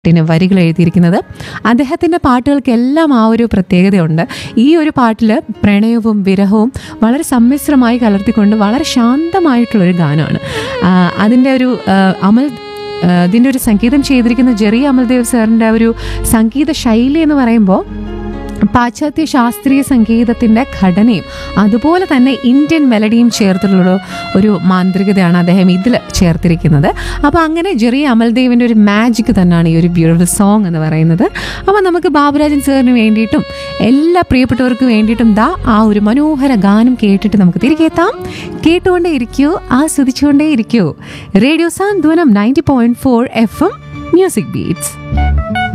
ിന് വരികൾ എഴുതിയിരിക്കുന്നത് അദ്ദേഹത്തിൻ്റെ പാട്ടുകൾക്കെല്ലാം ആ ഒരു പ്രത്യേകതയുണ്ട് ഈ ഒരു പാട്ടിൽ പ്രണയവും വിരഹവും വളരെ സമ്മിശ്രമായി കലർത്തിക്കൊണ്ട് വളരെ ശാന്തമായിട്ടുള്ളൊരു ഗാനമാണ് ആ, അതിൻ്റെ ഒരു ആ, അമൽ ആ, ഇതിൻ്റെ ഒരു സംഗീതം ചെയ്തിരിക്കുന്ന ജെറി അമൽദേവ് സാറിൻ്റെ ഒരു സംഗീത ശൈലി എന്ന് പറയുമ്പോൾ പാശ്ചാത്യ ശാസ്ത്രീയ സംഗീതത്തിൻ്റെ ഘടനയും അതുപോലെ തന്നെ ഇന്ത്യൻ മെലഡിയും ചേർത്തിട്ടുള്ള ഒരു മാന്ത്രികതയാണ് അദ്ദേഹം ഇതിൽ ചേർത്തിരിക്കുന്നത് അപ്പോൾ അങ്ങനെ ജെറി അമൽദേവിൻ്റെ ഒരു മാജിക് തന്നെയാണ് ഈ ഒരു ബ്യൂട്ടിഫുൾ സോങ് എന്ന് പറയുന്നത് അപ്പോൾ നമുക്ക് ബാബുരാജൻ സാറിന് വേണ്ടിയിട്ടും എല്ലാ പ്രിയപ്പെട്ടവർക്കും വേണ്ടിയിട്ടും ദാ ആ ഒരു മനോഹര ഗാനം കേട്ടിട്ട് നമുക്ക് തിരികെ എത്താം കേട്ടുകൊണ്ടേ ഇരിക്കൂ ആസ്വദിച്ചുകൊണ്ടേ ഇരിക്കൂ radio Santhwanam ninety point four F M music beats